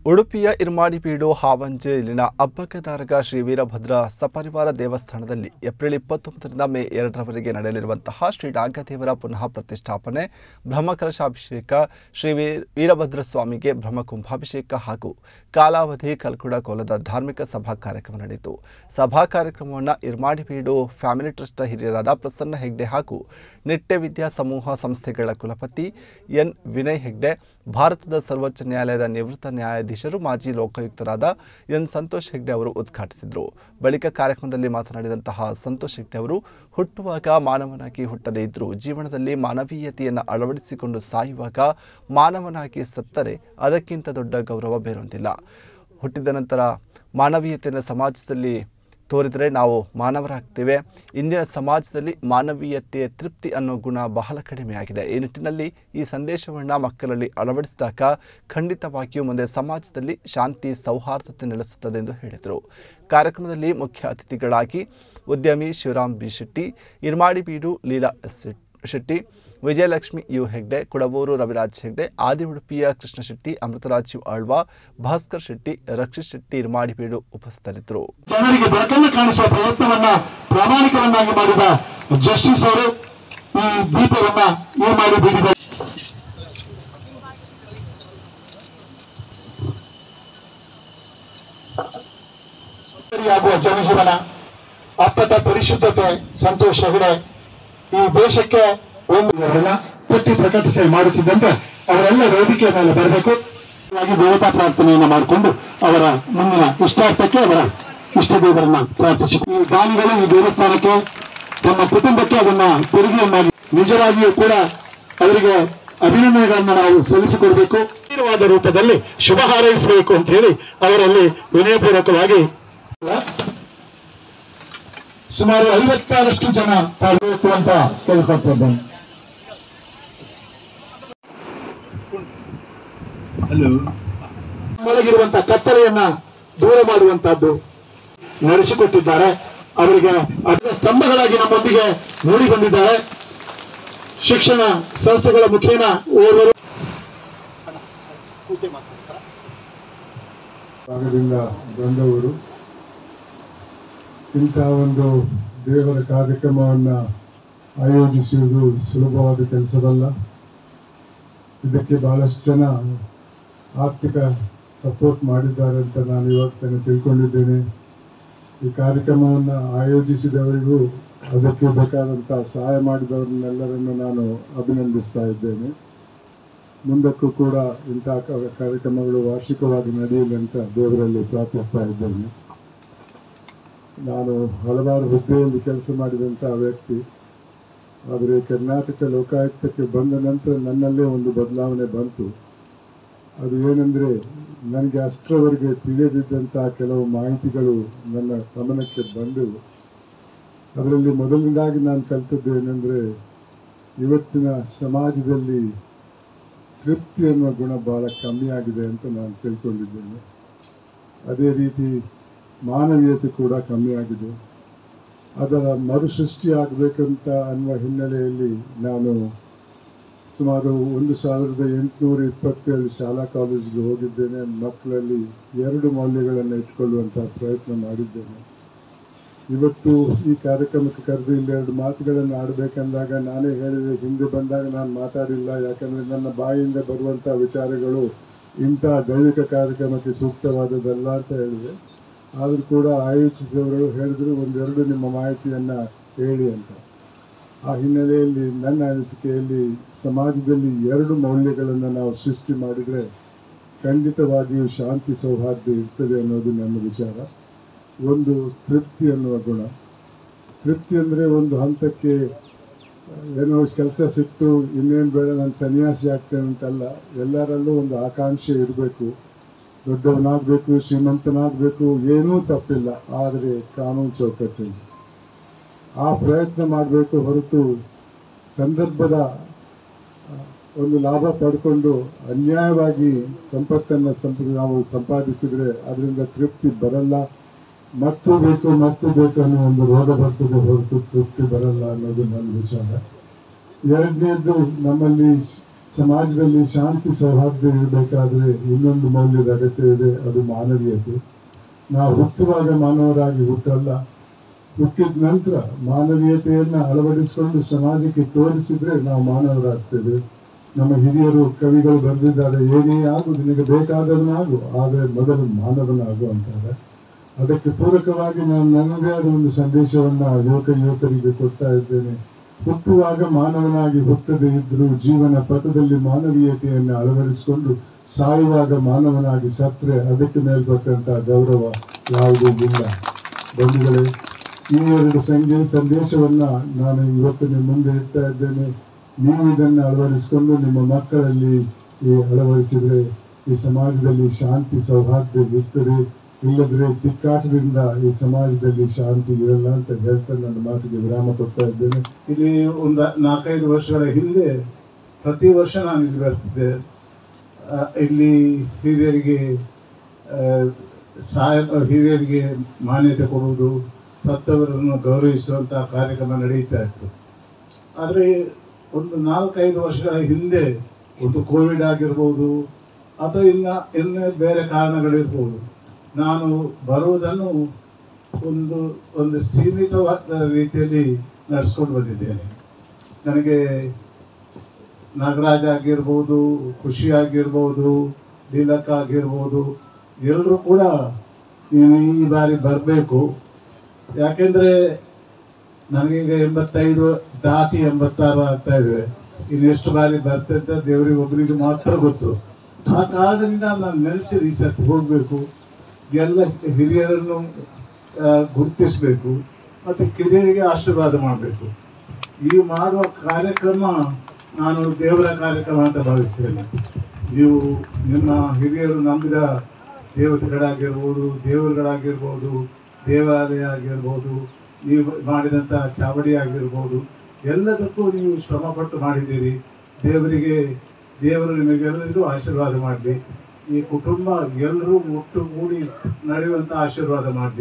ಉಡುಪಿಯ ಇರ್ಮಾಡಿಬೀಡು ಹಾವಂಜೆ ಇಲ್ಲಿನ ಅಬ್ಬಕ್ಕದಾರಗ ಶ್ರೀ ವೀರಭದ್ರ ಸಪರಿವಾರ ದೇವಸ್ಥಾನದಲ್ಲಿ ಏಪ್ರಿಲ್ ಇಪ್ಪತ್ತೊಂಬತ್ತರಿಂದ ಮೇ ಎರಡರವರೆಗೆ ನಡೆಯಲಿರುವಂತಹ ಶ್ರೀ ನಾಗದೇವರ ಪುನಃ ಪ್ರತಿಷ್ಠಾಪನೆ ಬ್ರಹ್ಮಕಲಶಾಭಿಷೇಕ ಶ್ರೀ ವೀ- ವೀರಭದ್ರ ಸ್ವಾಮಿಗೆ ಬ್ರಹ್ಮಕುಂಭಾಭಿಷೇಕ ಹಾಗೂ ಕಾಲಾವಧಿ ಕಲ್ಕುಡ ಕೋಲದ ಧಾರ್ಮಿಕ ಸಭಾ ಕಾರ್ಯಕ್ರಮ ನಡೆಯಿತು ಸಭಾ ಕಾರ್ಯಕ್ರಮವನ್ನು ಇರ್ಮಾಡಿಬೀಡು ಫ್ಯಾಮಿಲಿ ಟ್ರಸ್ಟ್ನ ಹಿರಿಯರಾದ ಪ್ರಸನ್ನ ಹೆಗ್ಡೆ ಹಾಗೂ ನಿಟ್ಟೆ ವಿದ್ಯಾ ಸಮೂಹ ಸಂಸ್ಥೆಗಳ ಕುಲಪತಿ ಎನ್ ವಿನಯ್ ಹೆಗ್ಡೆ ಭಾರತದ ಸರ್ವೋಚ್ಚ ನ್ಯಾಯಾಲಯದ ನಿವೃತ್ತ ನ್ಯಾಯಾಧೀಶರು ಮಾಜಿ ಲೋಕಾಯುಕ್ತರಾದ ಎನ್ ಸಂತೋಷ್ ಹೆಗ್ಡೆ ಅವರು ಉದ್ಘಾಟಿಸಿದರು ಬಳಿಕ ಕಾರ್ಯಕ್ರಮದಲ್ಲಿ ಮಾತನಾಡಿದಂತಹ ಸಂತೋಷ್ ಹೆಗ್ಡೆ ಅವರು ಹುಟ್ಟುವಾಗ ಮಾನವನಾಗಿ ಹುಟ್ಟದೇ ಇದ್ದರೂ ಜೀವನದಲ್ಲಿ ಮಾನವೀಯತೆಯನ್ನು ಅಳವಡಿಸಿಕೊಂಡು ಸಾಯುವಾಗ ಮಾನವನಾಗಿ ಸತ್ತರೆ ಅದಕ್ಕಿಂತ ದೊಡ್ಡ ಗೌರವ ಬೇರೊಂದಿಲ್ಲ ಹುಟ್ಟಿದ ನಂತರ ಮಾನವೀಯತೆಯನ್ನು ಸಮಾಜದಲ್ಲಿ ತೋರಿದರೆ ನಾವು ಮಾನವರಾಗ್ತೇವೆ ಇಂದಿನ ಸಮಾಜದಲ್ಲಿ ಮಾನವೀಯತೆಯ ತೃಪ್ತಿ ಅನ್ನೋ ಗುಣ ಬಹಳ ಕಡಿಮೆಯಾಗಿದೆ ಈ ನಿಟ್ಟಿನಲ್ಲಿ ಈ ಸಂದೇಶವನ್ನು ಮಕ್ಕಳಲ್ಲಿ ಅಳವಡಿಸಿದಾಗ ಖಂಡಿತವಾಗಿಯೂ ಮುಂದೆ ಸಮಾಜದಲ್ಲಿ ಶಾಂತಿ ಸೌಹಾರ್ದತೆ ನೆಲೆಸುತ್ತದೆ ಎಂದು ಹೇಳಿದರು ಕಾರ್ಯಕ್ರಮದಲ್ಲಿ ಮುಖ್ಯ ಅತಿಥಿಗಳಾಗಿ ಉದ್ಯಮಿ Shivaram B Shetty Irmadibeedu Leela S Shetty Vijayalakshmi U Hegde Kudaburu Raviraj Hegde ಆದಿ ಉಡುಪಿಯ ಕೃಷ್ಣ ಶೆಟ್ಟಿ ಅಮೃತರಾಜ್ ಆಳ್ವಾ ಭಾಸ್ಕರ್ ಶೆಟ್ಟಿ ರಕ್ಷಿತ್ ಶೆಟ್ಟಿ ಇರ್ಮಾಡಿಬೀಡು ಉಪಸ್ಥಿತರಿದ್ದರು ಜನರಿಗೆ ಬೆಳಕನ್ನು ಕಾಣಿಸುವ ಪ್ರಯತ್ನವನ್ನ ಪ್ರಾಮಾಣಿಕವನ್ನಾಗಿ ಮಾಡಿದ ಜಸ್ಟಿಸ್ ಅವರು ಈ ದೀಪವನ್ನ ಏನ್ ಮಾಡಿ ಬೀರಿದ ಆಗುವ ಜನಜೀವನ ಅಪ್ಪಟ ಪರಿಶುದ್ಧತೆ ಸಂತೋಷ ಹೆಗಡೆ ಈ ದೇಶಕ್ಕೆ ಒಂದು ಅವರೆಲ್ಲ ಪಟ್ಟಿ ಪ್ರಕಟಿಸಿ ಮಾಡುತ್ತಿದ್ದಂತೆ ಅವರೆಲ್ಲ ವೇದಿಕೆಯ ಮೇಲೆ ಬರಬೇಕು ಹಾಗಾಗಿ ದೇವತಾ ಪ್ರಾರ್ಥನೆಯನ್ನ ಮಾಡಿಕೊಂಡು ಅವರ ಮುಂದಿನ ಇಷ್ಟಾರ್ಥಕ್ಕೆ ಅವರ ಇಷ್ಟ ದೇವರನ್ನ ಪ್ರಾರ್ಥಿಸಿ ಈ ದಾನಿಗಳು ಈ ದೇವಸ್ಥಾನಕ್ಕೆ ತಮ್ಮ ಕುಟುಂಬಕ್ಕೆ ಅದನ್ನ ತೆರಿಗೆಯನ್ನಾಗಿ ನಿಜವಾಗಿಯೂ ಕೂಡ ಅವರಿಗೆ ಅಭಿನಂದನೆಗಳನ್ನ ನಾವು ಸಲ್ಲಿಸಿಕೊಡ್ಬೇಕು ತೀವ್ರವಾದ ರೂಪದಲ್ಲಿ ಶುಭ ಹಾರೈಸಬೇಕು ಅಂತ ಹೇಳಿ ಅವರಲ್ಲಿ ವಿನಯಪೂರ್ವಕವಾಗಿ ಸುಮಾರು ಐವತ್ತಾರಷ್ಟು ಜನ ಪಾಲ್ಗೊಳ್ಬೇಕು ಅಂತ ಕೇಳ್ಕೊಳ್ತಿದ್ದೇನೆ ಒಳಗಿರುವಂತ ಕತ್ತಲೆಯನ್ನ ದೂರ ಮಾಡುವಂತಹದ್ದು ನಡೆಸಿಕೊಟ್ಟಿದ್ದಾರೆ ಅವರಿಗೆ ಅದರ ಸ್ತಂಭಗಳಾಗಿ ನಮ್ಮೊಂದಿಗೆ ಮೂಡಿ ಬಂದಿದ್ದಾರೆ ಶಿಕ್ಷಣ ಸಂಸ್ಥೆಗಳ ಮುಖೇನ ಓರ್ವರು ಭಾಗದಿಂದ ಬಂದವರು ಇಂತಹ ಒಂದು ದೇವರ ಕಾರ್ಯಕ್ರಮವನ್ನು ಆಯೋಜಿಸುವುದು ಸುಲಭವಾದ ಕೆಲಸವಲ್ಲ ಇದಕ್ಕೆ ಬಹಳಷ್ಟು ಜನ ಆರ್ಥಿಕ ಸಪೋರ್ಟ್ ಮಾಡಿದ್ದಾರೆ ಅಂತ ನಾನು ಇವಾಗ ತಾನೇ ತಿಳ್ಕೊಂಡಿದ್ದೇನೆ ಈ ಕಾರ್ಯಕ್ರಮವನ್ನು ಆಯೋಜಿಸಿದವರಿಗೂ ಅದಕ್ಕೆ ಬೇಕಾದಂತಹ ಸಹಾಯ ಮಾಡಿದವರನ್ನೆಲ್ಲರನ್ನು ನಾನು ಅಭಿನಂದಿಸ್ತಾ ಇದ್ದೇನೆ ಮುಂದಕ್ಕೂ ಕೂಡ ಇಂತಹ ಕ- ಕಾರ್ಯಕ್ರಮಗಳು ವಾರ್ಷಿಕವಾಗಿ ನಡೆಯಲಿ ಅಂತ ದೇವರಲ್ಲಿ ಪ್ರಾರ್ಥಿಸ್ತಾ ಇದ್ದೇನೆ ನಾನು ಹಲವಾರು ಹುದ್ದೆಯಲ್ಲಿ ಕೆಲಸ ಮಾಡಿದಂತಹ ವ್ಯಕ್ತಿ ಆದರೆ ಕರ್ನಾಟಕ ಲೋಕಾಯುಕ್ತಕ್ಕೆ ಬಂದ ನಂತರ ನನ್ನಲ್ಲೇ ಒಂದು ಬದಲಾವಣೆ ಬಂತು ಅದು ಏನಂದ್ರೆ ನನಗೆ ಅಷ್ಟರವರೆಗೆ ತಿಳಿಯದಿದ್ದಂತಹ ಕೆಲವು ಮಾಹಿತಿಗಳು ನನ್ನ ಗಮನಕ್ಕೆ ಬಂದವು ಅದರಲ್ಲಿ ಮೊದಲನೇದಾಗಿ ನಾನು ಕಲಿತದ್ದು ಏನಂದ್ರೆ ಇವತ್ತಿನ ಸಮಾಜದಲ್ಲಿ ತೃಪ್ತಿ ಅನ್ನುವ ಗುಣ ಬಹಳ ಕಮ್ಮಿ ಆಗಿದೆ ಅಂತ ನಾನು ತಿಳ್ಕೊಂಡಿದ್ದೇನೆ ಅದೇ ರೀತಿ ಮಾನವೀಯತೆ ಕೂಡ ಕಮ್ಮಿ ಆಗಿದೆ ಅದರ ಮರುಸೃಷ್ಟಿ ಆಗಬೇಕಂತ ಅನ್ನುವ ಹಿನ್ನೆಲೆಯಲ್ಲಿ ನಾನು ಸುಮಾರು ಒಂದು ಸಾವಿರದ ಎಂಟುನೂರ ಇಪ್ಪತ್ತೇಳು ಶಾಲಾ ಕಾಲೇಜಿಗೆ ಹೋಗಿದ್ದೇನೆ ಮಕ್ಕಳಲ್ಲಿ ಎರಡು ಮೌಲ್ಯಗಳನ್ನು ಇಟ್ಕೊಳ್ಳುವಂತಹ ಪ್ರಯತ್ನ ಮಾಡಿದ್ದೇನೆ ಇವತ್ತು ಈ ಕಾರ್ಯಕ್ರಮಕ್ಕೆ ಕರೆದು ಇಲ್ಲಿ ಎರಡು ಮಾತುಗಳನ್ನು ಆಡಬೇಕಂದಾಗ ನಾನೇ ಹೇಳಿದೆ ಹಿಂದೆ ಬಂದಾಗ ನಾನು ಮಾತಾಡಿಲ್ಲ ಯಾಕಂದ್ರೆ ನನ್ನ ಬಾಯಿಯಿಂದ ಬರುವಂಥ ವಿಚಾರಗಳು ಇಂಥ ದೈವಿಕ ಕಾರ್ಯಕ್ರಮಕ್ಕೆ ಸೂಕ್ತವಾದದ್ದಲ್ಲ ಅಂತ ಹೇಳಿದೆ ಆದರೂ ಕೂಡ ಆಯೋಜಿಸಿದವರು ಹೇಳಿದ್ರು ಒಂದೆರಡು ನಿಮ್ಮ ಮಾಹಿತಿಯನ್ನ ಹೇಳಿ ಅಂತ ಆ ಹಿನ್ನೆಲೆಯಲ್ಲಿ ನನ್ನ ಅನಿಸಿಕೆಯಲ್ಲಿ ಸಮಾಜದಲ್ಲಿ ಎರಡು ಮೌಲ್ಯಗಳನ್ನು ನಾವು ಸೃಷ್ಟಿ ಮಾಡಿದರೆ ಖಂಡಿತವಾಗಿಯೂ ಶಾಂತಿ ಸೌಹಾರ್ದ ಇರ್ತದೆ ಅನ್ನೋದು ನನ್ನ ವಿಚಾರ ಒಂದು ತೃಪ್ತಿ ಅನ್ನುವ ಗುಣ ತೃಪ್ತಿ ಅಂದರೆ ಒಂದು ಹಂತಕ್ಕೆ ಏನೋ ಕೆಲಸ ಸಿಕ್ತು ಇನ್ನೇನು ಬೇಡ ನಾನು ಸನ್ಯಾಸಿ ಆಗ್ತೇನೆ ಅಂತಲ್ಲ ಎಲ್ಲರಲ್ಲೂ ಒಂದು ಆಕಾಂಕ್ಷೆ ಇರಬೇಕು ದೊಡ್ಡವನಾಗಬೇಕು ಶ್ರೀಮಂತನಾಗಬೇಕು ಏನೂ ತಪ್ಪಿಲ್ಲ ಆದರೆ ಕಾನೂನು ಚೌಕಟ್ಟಲ್ಲಿ ಆ ಪ್ರಯತ್ನ ಮಾಡಬೇಕು ಹೊರತು ಸಂದರ್ಭದ ಆ, ಒಂದು ಲಾಭ ಪಡ್ಕೊಂಡು ಅನ್ಯಾಯವಾಗಿ ಸಂಪತ್ತನ್ನು ಸಂಪ ನಾವು ಸಂಪಾದಿಸಿದ್ರೆ ಅದರಿಂದ ತೃಪ್ತಿ ಬರಲ್ಲ ಮತ್ತು ಬೇಕು ಮತ್ತು ಬೇಕು ಅನ್ನೋ ಒಂದು ರೋಗ ಬರ್ತದೆ ಹೊರತು ತೃಪ್ತಿ ಬರಲ್ಲ ಅನ್ನೋದು ನನ್ನ ವಿಚಾರ ಎರಡನೇದು ನಮ್ಮಲ್ಲಿ ಸಮಾಜದಲ್ಲಿ ಶಾಂತಿ ಸೌಹಾರ್ದ ಇರಬೇಕಾದ್ರೆ ಇನ್ನೊಂದು ಮೌಲ್ಯದ ಅಗತ್ಯ ಇದೆ ಅದು ಮಾನವೀಯತೆ ನಾವು ಹುಟ್ಟುವಾಗ ಮಾನವರಾಗಿ ಹುಟ್ಟಲ್ಲ ಹುಟ್ಟಿದ ನಂತರ ಮಾನವೀಯತೆಯನ್ನ ಅಳವಡಿಸಿಕೊಂಡು ಸಮಾಜಕ್ಕೆ ತೋರಿಸಿದ್ರೆ ನಾವು ಮಾನವರಾಗ್ತೇವೆ ನಮ್ಮ ಹಿರಿಯರು ಕವಿಗಳು ಬರೆದಿದ್ದಾರೆ ಏನೇ ಆಗು ನಿನಗೆ ಬೇಕಾದವನಾಗು ಆದರೆ ಮೊದಲು ಮಾನವನಾಗು ಅಂತಾರೆ ಅದಕ್ಕೆ ಪೂರಕವಾಗಿ ನಾನು ನನ್ನದೇ ಆದ ಒಂದು ಸಂದೇಶವನ್ನ ಯುವಕ ಯುವಕರಿಗೆ ಕೊಡ್ತಾ ಇದ್ದೇನೆ ಹುಟ್ಟುವಾಗ ಮಾನವನಾಗಿ ಹುಟ್ಟದೇ ಇದ್ರೂ ಜೀವನ ಪಥದಲ್ಲಿ ಮಾನವೀಯತೆಯನ್ನು ಅಳವಡಿಸಿಕೊಂಡು ಸಾಯುವಾಗ ಮಾನವನಾಗಿ ಸತ್ರೆ ಅದಕ್ಕೆ ಮೇಲ್ಪಟ್ಟಂತಹ ಗೌರವ ಯಾವುದೂ ಇಲ್ಲ ಬಂಧುಗಳೇ ಈ ಎರಡು ಸಂಜೆ ಸಂದೇಶವನ್ನ ನಾನು ಇವತ್ತು ನಿಮ್ಮ ಮುಂದೆ ಇಡ್ತಾ ಇದ್ದೇನೆ ನೀವು ಇದನ್ನು ಅಳವಡಿಸಿಕೊಂಡು ನಿಮ್ಮ ಮಕ್ಕಳಲ್ಲಿ ಈ ಅಳವಡಿಸಿದ್ರೆ ಈ ಸಮಾಜದಲ್ಲಿ ಶಾಂತಿ ಸೌಹಾರ್ದ ಇರ್ತದೆ ಇಲ್ಲದ್ರೆ ತಿಕ್ಕಾಟದಿಂದ ಈ ಸಮಾಜದಲ್ಲಿ ಶಾಂತಿ ಇರಲ್ಲ ಅಂತ ಹೇಳ್ತಾ ನನ್ನ ಮಾತಿಗೆ ವಿರಾಮ ಕೊಡ್ತಾ ಇದ್ದೇನೆ ಇಲ್ಲಿ ಒಂದು ನಾಲ್ಕೈದು ವರ್ಷಗಳ ಹಿಂದೆ ಪ್ರತಿ ವರ್ಷ ನಾನು ಇಲ್ಲಿ ಬರ್ತಿದ್ದೆ ಆ, ಇಲ್ಲಿ ಹಿರಿಯರಿಗೆ ಆ, ಸಹಾಯ ಹಿರಿಯರಿಗೆ ಮಾನ್ಯತೆ ಕೊಡುವುದು ಸತ್ತವರನ್ನು ಗೌರವಿಸುವಂತಹ ಕಾರ್ಯಕ್ರಮ ನಡೀತಾ ಇತ್ತು ಆದರೆ ಒಂದು ನಾಲ್ಕೈದು ವರ್ಷಗಳ ಹಿಂದೆ ಒಂದು ಕೋವಿಡ್ ಆಗಿರ್ಬೋದು ಅಥವಾ ಇನ್ನ ಇನ್ನು ಬೇರೆ ಕಾರಣಗಳಿರ್ಬೋದು ನಾನು ಬರುವುದನ್ನು ಒಂದು ಒಂದು ಸೀಮಿತವಾದ ರೀತಿಯಲ್ಲಿ ನಡೆಸ್ಕೊಂಡು ಬಂದಿದ್ದೇನೆ ನನಗೆ ನಾಗರಾಜ್ ಆಗಿರ್ಬೋದು ಖುಷಿ ಆಗಿರ್ಬೋದು ಲೀಲಕ್ಕ ಆಗಿರ್ಬೋದು ಎಲ್ಲರೂ ಕೂಡ ನೀನು ಈ ಬಾರಿ ಬರಬೇಕು ಯಾಕೆಂದ್ರೆ ನನಗೀಗ ಎಂಬತ್ತೈದು ದಾಟಿ ಎಂಬತ್ತಾರು ಆಗ್ತಾ ಇದೆ ಇನ್ನೆಷ್ಟು ಬಾರಿ ಬರ್ತಂತ ದೇವರಿಗೆ ಒಬ್ಬರಿಗೆ ಮಾತ್ರ ಗೊತ್ತು ಆ ಕಾರಣದಿಂದ ನಾನು ನೆನೆಸಿದ ಈ ಸತಿ ಹೋಗಬೇಕು ಎಲ್ಲ ಹಿರಿಯರನ್ನು ಆ, ಗುರುತಿಸಬೇಕು ಮತ್ತು ಕಿರಿಯರಿಗೆ ಆಶೀರ್ವಾದ ಮಾಡಬೇಕು ಈ ಮಾಡುವ ಕಾರ್ಯಕ್ರಮ ನಾನು ದೇವರ ಕಾರ್ಯಕ್ರಮ ಅಂತ ಭಾವಿಸ್ತೇನೆ ನೀವು ನಿಮ್ಮ ಹಿರಿಯರು ನಂಬಿದ ದೇವತೆಗಳಾಗಿರ್ಬೋದು ದೇವರುಗಳಾಗಿರ್ಬೋದು ದೇವಾಲಯ ಆಗಿರ್ಬೋದು ನೀವು ಮಾಡಿದಂಥ ಚಾವಡಿ ಆಗಿರ್ಬೋದು ಎಲ್ಲದಕ್ಕೂ ನೀವು ಶ್ರಮಪಟ್ಟು ಮಾಡಿದ್ದೀರಿ ದೇವರಿಗೆ ದೇವರು ನಿಮಗೆಲ್ಲರಿಗೂ ಆಶೀರ್ವಾದ ಮಾಡಲಿ ಈ ಕುಟುಂಬ ಎಲ್ಲರೂ ಒಟ್ಟುಗೂಡಿ ನಡೆಯುವಂಥ ಆಶೀರ್ವಾದ ಮಾಡಲಿ